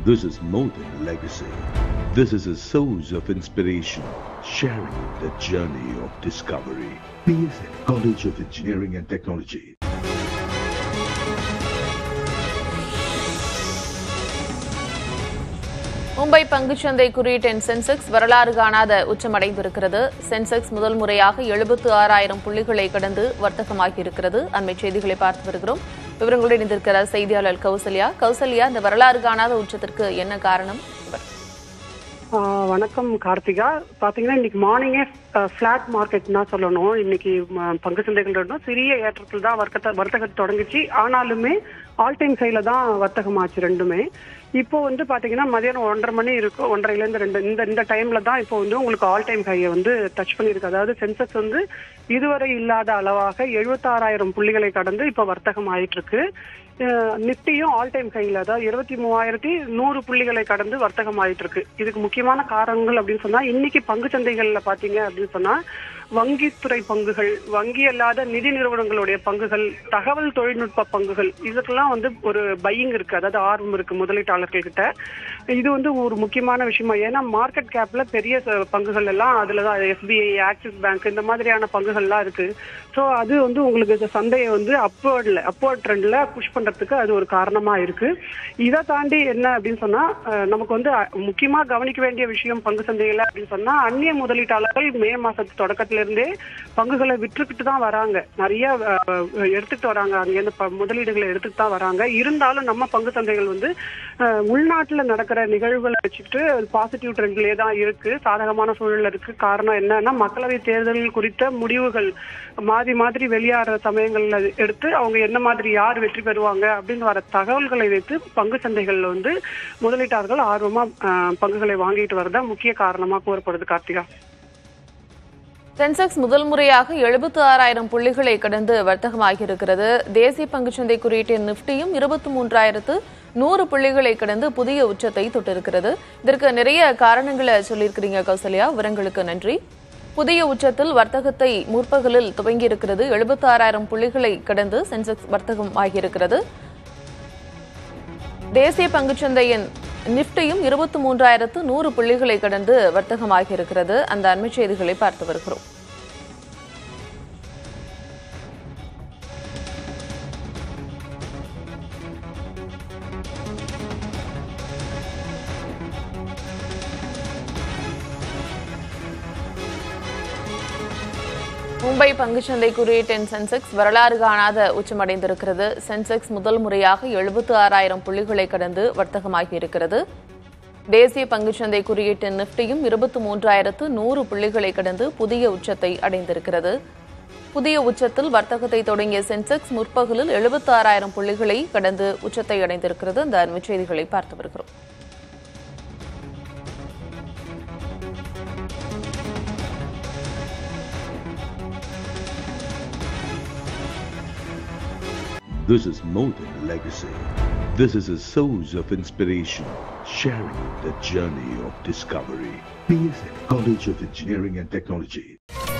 This is more than a legacy. This is a source of inspiration, sharing the journey of discovery. PSN College of Engineering and Technology. Mumbai பங்குச்சந்தை குறியீட்டின் Sensex வரலாறு காணாத உச்சமடைந்திருக்கிறது Sensex முதல் முறையாக எழுபத்து ஆறாயிரம் புள்ளிகளை கடந்து வர்த்தகமாகியிருக்கிறது அண்மை செய்திகளை பார்த்து வருகிறோம் விவரங்களுடன் இணைந்திருக்கிறார் செய்தியாளர் கௌசல்யா கௌசல்யா இந்த வரலாறு காணாத உச்சத்திற்கு என்ன காரணம் ஆ, வணக்கம் கார்த்திகா பாத்தீங்கன்னா இன்னைக்கு மார்னிங்கே ஃபிளாட் மார்க்கெட் தான் சொல்லணும் இன்னைக்கு ம, பங்கு சந்தைகள் ரெண்டும் சிறிய ஏற்றத்தில் தான் வர்க்கத்தை வர்த்தகம் தொடங்குச்சு ஆனாலுமே ஆல் டைம் சைல தான் வர்த்தகமாச்சு ரெண்டுமே இப்போ வந்து பாத்தீங்கன்னா மதியானம் ஒன்றரை மணி இருக்கும் ஒன்றரைல இருந்து ரெண்டு இந்த இந்த டைம்ல தான் இப்போ வந்து உங்களுக்கு ஆல் டைம் ஹையை வந்து டச் பண்ணியிருக்கு அதாவது சென்செக்ஸ் வந்து இதுவரை இல்லாத அளவாக எழுபத்தாறாயிரம் புள்ளிகளை கடந்து இப்போ வர்த்தகம் ஆயிட்டு இருக்கு அஹ் நிஃப்டியும் ஆல் டைம் ஹைல அதாவது இருபத்தி மூவாயிரத்தி நூறு புள்ளிகளை கடந்து வர்த்தகம் ஆயிட்டு இருக்கு இதுக்கு முக்கியமான காரணங்கள் அப்படின்னு சொன்னா இன்னைக்கு பங்கு சந்தைகள்ல பாத்தீங்க அப்படின்னு சொன்னா வங்கித்துறை பங்குகள் வங்கி அல்லாத நிதி நிறுவனங்களுடைய பங்குகள் தகவல் தொழில்நுட்ப பங்குகள் இதுக்கெல்லாம் வந்து ஒரு பையிங் இருக்கு அதாவது ஆர்வம் இருக்கு முதலீட்டாளர்கள் கிட்ட இது வந்து ஒரு முக்கியமான விஷயமா ஏன்னா மார்க்கெட் கேப்ல பெரிய ச- பங்குகள் எல்லாம் அதுலதான் எஸ்பிஐ ஆக்சிஸ் பேங்க் இந்த மாதிரியான பங்குகள்லாம் இருக்கு ஸோ அது வந்து உங்களுக்கு இந்த சந்தையை வந்து அப்வர்ட்ல அப்வர்ட் ட்ரெண்ட்ல புஷ் பண்றதுக்கு அது ஒரு காரணமா இருக்கு இதை தாண்டி என்ன அப்படின்னு சொன்னா அஹ், நமக்கு வந்து அஹ், முக்கியமா கவனிக்க வேண்டிய விஷயம் பங்கு சந்தையில அப்படின்னு சொன்னா அந்நிய முதலீட்டாளர்கள் மே மாசத்து தொடக்கத்துல இருந்தே பங்குகளை விற்றுக்கிட்டு தான் வராங்க நிறைய அஹ், எடுத்துட்டு வராங்க அங்கேருந்து ப- முதலீடுகளை எடுத்துட்டு தான் வராங்க இருந்தாலும் நம்ம பங்கு சந்தைகள் வந்து அஹ், உள்நாட்டுல நடக்கிற நிகழ்வுகளை வச்சுக்கிட்டு பாசிட்டிவ் ட்ரெண்ட்லயே தான் இருக்கு சாதகமான சூழல்ல இருக்கு காரணம் என்னன்னா மக்களவை தேர்தல் குறித்த முடிவுகள் மாறி மாதிரி வெளியாகிற சமயங்கள்ல எடுத்து அவங்க என்ன மாதிரி யார் வெற்றி பெறுவாங்க அப்படின்னு வர தகவல்களை வைத்து பங்கு சந்தைகள்ல வந்து முதலீட்டாளர்கள் ஆர்வமா அஹ், பங்குகளை வாங்கிட்டு வரதா முக்கிய காரணமா கூறப்படுது கார்த்திகா சென்செக்ஸ் முதல் முறையாக எழுபத்து ஆறாயிரம் புள்ளிகளை கடந்து வர்த்தகமாகியிருக்கிறது தேசிய பங்குச்சந்தை குறியீட்டின் நிப்டியும் இருபத்தி மூன்றாயிரத்து நூறு புள்ளிகளை கடந்து புதிய உச்சத்தை தொட்டிருக்கிறது இதற்கு நிறைய காரணங்களை சொல்லியிருக்கிறீங்க கௌசல்யா விவரங்களுக்கு நன்றி புதிய உச்சத்தில் வர்த்தகத்தை முற்பகலில் துவங்கியிருக்கிறது எழுபத்தி ஆறாயிரம் புள்ளிகளை கடந்து சென்செக்ஸ் வர்த்தகம் ஆகியிருக்கிறது தேசிய பங்குச்சந்தையின் நிப்டியும் இருபத்தி மூன்றாயிரத்து நூறு புள்ளிகளை கடந்து வர்த்தகமாகியிருக்கிறது அந்த அண்மை செய்திகளை பார்த்து வருகிறோம் மும்பை பங்குச்சந்தை குறியீட்டின் சென்செக்ஸ் வரலாறு காணாத உச்சமடைந்திருக்கிறது சென்செக்ஸ் முதல் முறையாக எழுபத்து ஆறாயிரம் புள்ளிகளை கடந்து வர்த்தகமாகியிருக்கிறது தேசிய பங்குச்சந்தை குறியீட்டின் நிப்டியும் இருபத்தி மூன்றாயிரத்து நூறு புள்ளிகளை கடந்து புதிய உச்சத்தை அடைந்திருக்கிறது புதிய உச்சத்தில் வர்த்தகத்தை தொடங்கிய சென்செக்ஸ் முற்பகலில் எழுபத்தி ஆறாயிரம் புள்ளிகளை கடந்து உச்சத்தை அடைந்திருக்கிறது அந்த அண்மை செய்திகளை பார்த்து வருகிறோம் This is more than a legacy. This is a source of inspiration, sharing the journey of discovery. PSN College of Engineering and Technology.